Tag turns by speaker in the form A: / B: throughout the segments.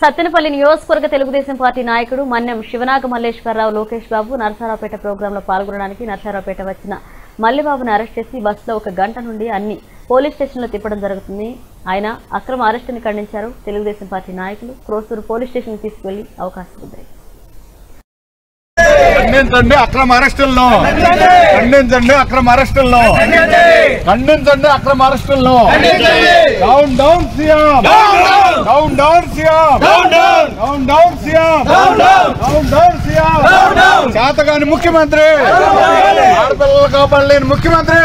A: సత్తెనపల్లి నియోజకవర్గ తెలుగుదేశం పార్టీ నాయకుడు మన్నెం శివనాగ మల్లేశ్వరరావు లోకేష్ బాబు నరసరావుపేట ప్రోగ్రాంలో పాల్గొనడానికి నరసరావుపేట వచ్చిన మల్లిబాబును అరెస్ట్ చేసి బస్సులో ఒక గంట నుండి అన్ని పోలీస్ స్టేషన్లో తిప్పడం జరుగుతుంది ఆయన అక్రమ అరెస్టుని ఖండించారు తెలుగుదేశం పార్టీ నాయకులు క్రోసూరు పోలీస్ స్టేషన్ తీసుకువెళ్లి అవకాశం ఉంది
B: ఖండించండి అక్రమ అరెస్టులను ఖండించండి అక్రమ అరెస్టులను ఖండించండి అక్రమ అరెస్టులను down down CM down down CM down down CM down down CM చేతగాని ముఖ్యమంత్రి ఆడపిల్లలు కాపాడలేని ముఖ్యమంత్రి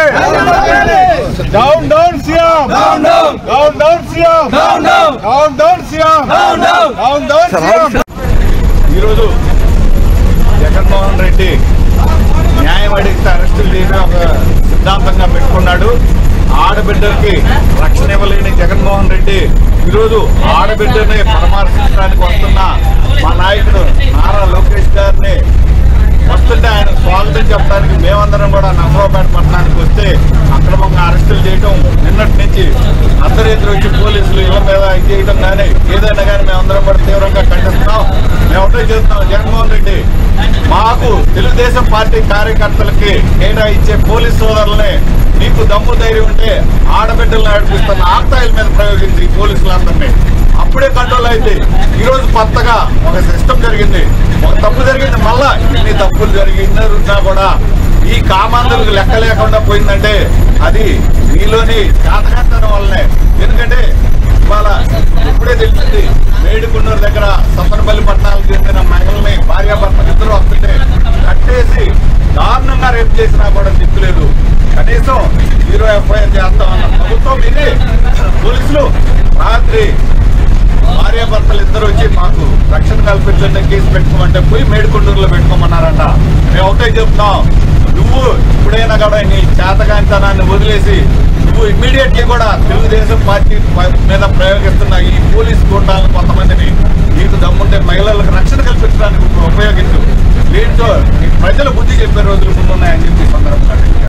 B: down down CM down down CM down down CM down down CM ఈరోజు జగన్మోహన్ రెడ్డి న్యాయం అడిగితే అరెస్టులు చేయడం ఒక సిద్ధాంతంగా పెట్టుకున్నాడు ఆడబిడ్డలకి రక్షణ ఇవ్వలేని జగన్మోహన్ రెడ్డి ఈరోజు ఆడబిడ్డని పరామర్శించడానికి వస్తున్న మా నాయకుడు నారా లోకేష్ గారిని వస్తుంటే ఆయన స్వాగతం చెప్పడానికి మేమందరం కూడా నర్సరావుపేట పట్టణానికి వస్తే అక్రమంగా అరెస్టులు చేయడం నిన్నటి నుంచి అర్ధరేతులు వచ్చి పోలీసులు ఇళ్ళ మీద ఇది చేయడం కానీ ఏదైనా కానీ మేమందరం కూడా తీవ్రంగా ఖండిస్తున్నాం మేము ఒకటే చేస్తున్నాం జగన్మోహన్ రెడ్డి మాకు తెలుగుదేశం పార్టీ కార్యకర్తలకి కేటాయించే పోలీస్ సోదరులని నీకు దమ్ము ధైర్యం ఉంటే ఆడబిడ్డలను నడిపిస్తున్న ఆక్తాయిల మీద ప్రయోగించి ఈ పోలీసులందరినీ అప్పుడే కంట్రోల్ అయింది ఈ రోజు కొత్తగా ఒక సిస్టమ్ జరిగింది ఒక తప్పు జరిగింది మళ్ళా ఇన్ని తప్పులు జరిగినా కూడా ఈ కామాంధులకు లెక్క లేకుండా పోయిందంటే అది నీలోని చేతకాంతనం వల్లనే ఎందుకంటే ఇవాళ ఇప్పుడే తెలిసింది మేడికొండూరు దగ్గర సత్తనపల్లి పట్టణాలకు చెందిన మహిళల్ని భార్యాభర్తలు ఇద్దరు వస్తుంటే కట్టేసి దారుణంగా రేపు చేసినా కూడా దిక్కులేదు కనీసం జీరో ఎఫ్ఐఆర్ చేస్తామన్న ప్రభుత్వం ఇది పోలీసులు రాత్రి భార్యాభర్తలు ఇద్దరు వచ్చి మాకు రక్షణ కల్పించండి కేసు పెట్టుకోమంటే పోయి మేడికొండూరులో పెట్టుకోమన్నారంట మేము ఒకటే చెప్తున్నాం నువ్వు ఇప్పుడైనా కూడా నీ చేతకాంతనాన్ని వదిలేసి నువ్వు ఇమ్మీడియట్ గా కూడా తెలుగుదేశం పార్టీ ప- మీద ప్రయోగిస్తున్న ఈ పోలీస్ గుండాలను కొంతమందిని నీకు దమ్ముంటే మహిళలకు రక్షణ కల్పించడానికి ఉపయోగించు దీంతో ఈ ప్రజలు బుద్ధి చెప్పే రోజులు ముందున్నాయని చెప్పి ఈ సందర్భంగా